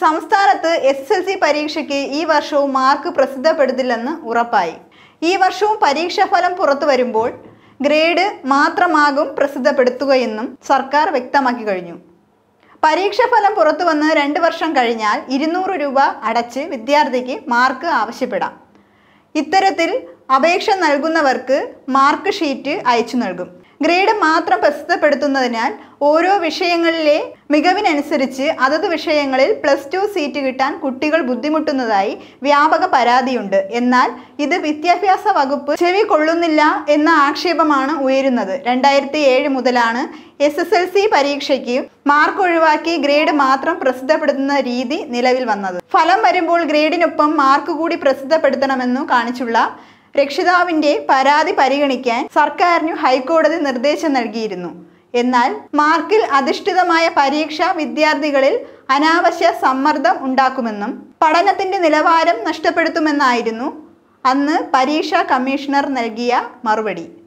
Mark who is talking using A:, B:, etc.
A: സംസ്ഥാനത്ത് S S L C പരീക്ഷയ്ക്ക് ഈ വർഷവും മാർക്ക് പ്രസിദ്ധപ്പെടുത്തില്ലെന്ന് ഉറപ്പായി ഈ വർഷവും പരീക്ഷാഫലം പുറത്തു വരുമ്പോൾ ഗ്രേഡ് മാത്രമാകും പ്രസിദ്ധപ്പെടുത്തുകയെന്നും സർക്കാർ വ്യക്തമാക്കി കഴിഞ്ഞു പരീക്ഷാഫലം പുറത്തു വന്ന് രണ്ട് വർഷം കഴിഞ്ഞാൽ ഇരുന്നൂറ് രൂപ അടച്ച് വിദ്യാർത്ഥിക്ക് മാർക്ക് ആവശ്യപ്പെടാം ഇത്തരത്തിൽ അപേക്ഷ നൽകുന്നവർക്ക് മാർക്ക് ഷീറ്റ് അയച്ചു നൽകും ഗ്രേഡ് മാത്രം പ്രസിദ്ധപ്പെടുത്തുന്നതിനാൽ ഓരോ വിഷയങ്ങളിലെ മികവിനനുസരിച്ച് അതത് വിഷയങ്ങളിൽ പ്ലസ് ടു സീറ്റ് കിട്ടാൻ കുട്ടികൾ ബുദ്ധിമുട്ടുന്നതായി വ്യാപക പരാതിയുണ്ട് എന്നാൽ ഇത് വിദ്യാഭ്യാസ വകുപ്പ് ചെവി കൊള്ളുന്നില്ല എന്ന ആക്ഷേപമാണ് ഉയരുന്നത് രണ്ടായിരത്തി ഏഴ് മുതലാണ് എസ് എസ് എൽ സി പരീക്ഷയ്ക്ക് മാർക്ക് ഒഴിവാക്കി ഗ്രേഡ് മാത്രം പ്രസിദ്ധപ്പെടുത്തുന്ന രീതി നിലവിൽ വന്നത് ഫലം വരുമ്പോൾ ഗ്രേഡിനൊപ്പം മാർക്ക് കൂടി പ്രസിദ്ധപ്പെടുത്തണമെന്നു കാണിച്ചുള്ള രക്ഷിതാവിന്റെ പരാതി പരിഗണിക്കാൻ സർക്കാരിനു ഹൈക്കോടതി നിർദ്ദേശം നൽകിയിരുന്നു എന്നാൽ മാർക്കിൽ അധിഷ്ഠിതമായ പരീക്ഷ വിദ്യാർത്ഥികളിൽ അനാവശ്യ സമ്മർദ്ദം ഉണ്ടാക്കുമെന്നും പഠനത്തിന്റെ നിലവാരം നഷ്ടപ്പെടുത്തുമെന്നായിരുന്നു അന്ന് പരീക്ഷാ കമ്മീഷണർ നൽകിയ മറുപടി